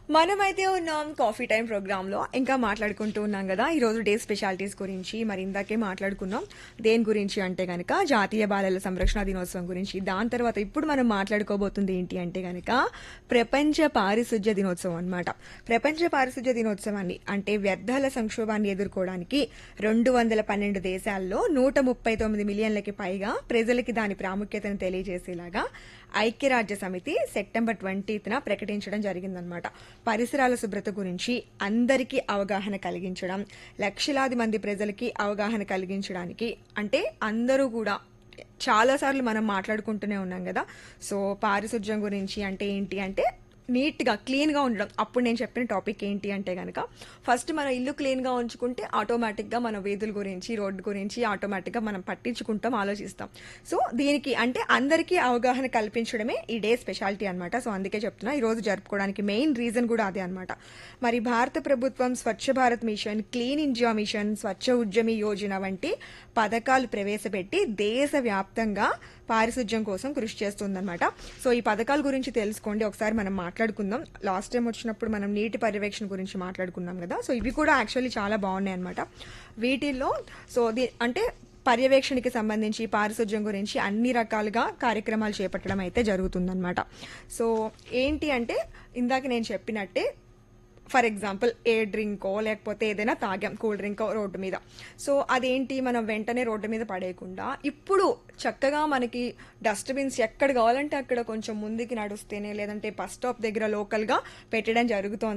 మనమైతే ఉన్నాం coffee time programme లో ఇంకా మాట్లాడుకుంటూ ఉన్నాం కదా ఈ రోజు డే స్పెషాలిటీస్ గురించి మరి ఇందాకే మాట్లాడుకున్నాం దేని గురించి అంటే గనక జాతీయ బాలల సంరక్షణ దినోత్సవం గురించి దాని తర్వాత ఇప్పుడు మనం మాట్లాడుకోబోతుంది ఏంటి అంటే గనక ప్రపంచ పారిశుధ్య దినోత్సవం అన్నమాట ప్రపంచ పారిశుధ్య దినోత్సవాన్ని అంటే వ్యర్థాల సంక్షోభాన్ని ఎదుర్కోవడానికి రెండు వందల పన్నెండు దేశాల్లో నూట ముప్పై తొమ్మిది మిలియన్లకి పైగా ప్రజలకి దాని ప్రాముఖ్యతను తెలియజేసేలాగా ఐక్యరాజ్య సమితి సెప్టెంబర్ ట్వంటీత్న ప్రకటించడం జరిగిందనమాట పరిసరాల శుభ్రత గురించి అందరికీ అవగాహన కలిగించడం లక్షలాది మంది ప్రజలకి అవగాహన కలిగించడానికి అంటే అందరూ కూడా చాలాసార్లు మనం మాట్లాడుకుంటూనే ఉన్నాం కదా సో పారిశుధ్యం గురించి అంటే ఏంటి అంటే నీట్గా క్లీన్గా ఉండడం అప్పుడు నేను చెప్పిన టాపిక్ ఏంటి అంటే కనుక ఫస్ట్ మన ఇల్లు క్లీన్గా ఉంచుకుంటే ఆటోమేటిక్గా మన వీధుల గురించి రోడ్డు గురించి ఆటోమేటిక్గా మనం పట్టించుకుంటాం ఆలోచిస్తాం సో దీనికి అంటే అందరికీ అవగాహన కల్పించడమే ఈ డే స్పెషాలిటీ అనమాట సో అందుకే చెప్తున్నా ఈ రోజు జరుపుకోవడానికి మెయిన్ రీజన్ కూడా అదే అనమాట మరి భారత ప్రభుత్వం Swachh Bharat mission clean India mission Swachh Udyami Yojana వంటి పథకాలు ప్రవేశపెట్టి దేశవ్యాప్తంగా పారిశుధ్యం కోసం కృషి చేస్తుందన్నమాట సో ఈ పథకాల గురించి తెలుసుకోండి ఒకసారి మనం మాట్లాడుకుందాం లాస్ట్ టైం వచ్చినప్పుడు మనం నీటి పర్యవేక్షణ గురించి మాట్లాడుకున్నాం కదా సో ఇవి కూడా యాక్చువల్లీ చాలా బాగున్నాయి అనమాట వీటిల్లో సో ది అంటే పర్యవేక్షణకి సంబంధించి పారిశుధ్యం గురించి అన్ని రకాలుగా కార్యక్రమాలు చేపట్టడం అయితే జరుగుతుందన్నమాట సో ఏంటి అంటే ఇందాక నేను చెప్పినట్టే ఫర్ ఎగ్జాంపుల్ ఏ డ్రింకో లేకపోతే ఏదైనా తాగాం కూల్ డ్రింకో రోడ్డు మీద సో అదేంటి మనం వెంటనే రోడ్డు మీద పడేయకుండా ఇప్పుడు చక్కగా మనకి డస్ట్బిన్స్ ఎక్కడ కావాలంటే అక్కడ కొంచెం ముందుకి నడుస్తేనే లేదంటే బస్ స్టాప్ దగ్గర లోకల్గా పెట్టడం జరుగుతోంది